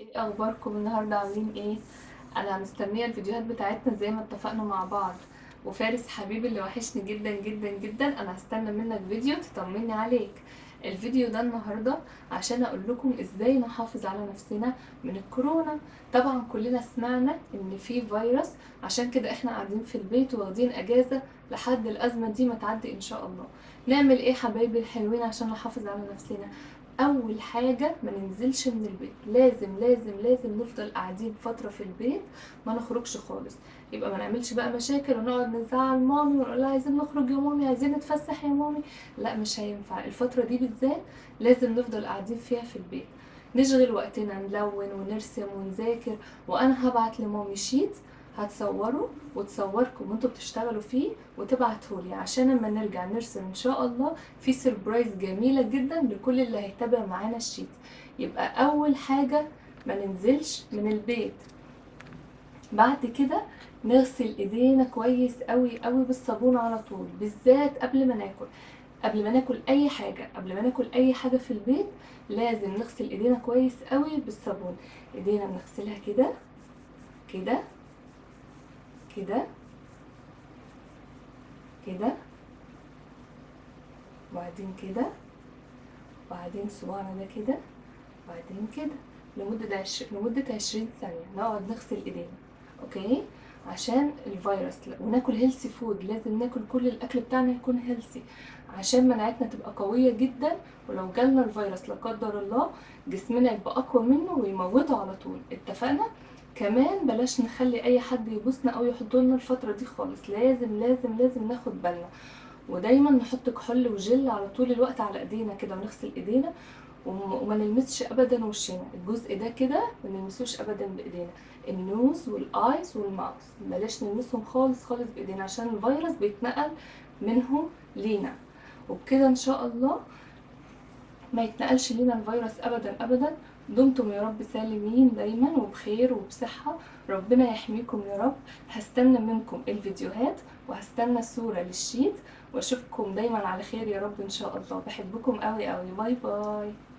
ايه اخباركم النهارده عاملين ايه انا مستنيه الفيديوهات بتاعتنا زي ما اتفقنا مع بعض وفارس حبيبي اللي وحشني جدا جدا جدا انا هستنى منك فيديو تطمني عليك الفيديو ده النهارده عشان اقول لكم ازاي نحافظ على نفسنا من الكورونا طبعا كلنا سمعنا ان في فيروس عشان كده احنا قاعدين في البيت واخدين اجازه لحد الازمه دي ما تعدي ان شاء الله نعمل ايه حبايبي الحلوين عشان نحافظ على نفسنا اول حاجه ما ننزلش من البيت لازم لازم لازم نفضل قاعدين فتره في البيت ما نخرجش خالص يبقى ما نعملش بقى مشاكل ونقعد نزعل مامي ونقول لها عايزين نخرج يا مامي عايزين نتفسح يا مامي لا مش هينفع الفتره دي بالذات لازم نفضل قاعدين فيها في البيت نشغل وقتنا نلون ونرسم ونذاكر وانا هبعت لمامي شيت هتصوره وتصوركم وانتوا بتشتغلوا فيه وتبعتهولي عشان لما نرجع نرسم ان شاء الله في سربرايز جميله جدا لكل اللي هيتابع معانا الشيت يبقى اول حاجه ما ننزلش من البيت بعد كده نغسل ايدينا كويس قوي قوي بالصابون على طول بالذات قبل ما ناكل قبل ما ناكل اي حاجه قبل ما ناكل اي حاجه في البيت لازم نغسل ايدينا كويس قوي بالصابون ايدينا بنغسلها كده كده كده كده وبعدين كده وبعدين صباعنا ده كده وبعدين كده لمدة عش... لمدة عشرين ثانية نقعد نغسل ايدينا اوكي عشان الفيروس وناكل هيلثي فود لازم ناكل كل الاكل بتاعنا يكون هيلثي عشان مناعتنا تبقى قوية جدا ولو جالنا الفيروس لا قدر الله جسمنا يبقى اقوى منه ويموته على طول اتفقنا كمان بلاش نخلي اي حد يبوسنا او يحط لنا الفتره دي خالص لازم لازم لازم ناخد بالنا ودايما نحط كحول وجل على طول الوقت على ايدينا كده ونغسل ايدينا وما نلمسش ابدا وشنا الجزء ده كده ما نلمسوش ابدا بايدينا النوز والايز والماوس بلاش نلمسهم خالص خالص بايدينا عشان الفيروس بيتنقل منهم لينا وبكده ان شاء الله ما يتنقلش لينا الفيروس ابدا ابدا دمتم يا رب سالمين دايما وبخير وبصحة ربنا يحميكم يا رب هستنى منكم الفيديوهات وهستنى الصورة للشيت واشوفكم دايما على خير يا رب ان شاء الله بحبكم قوي قوي باي باي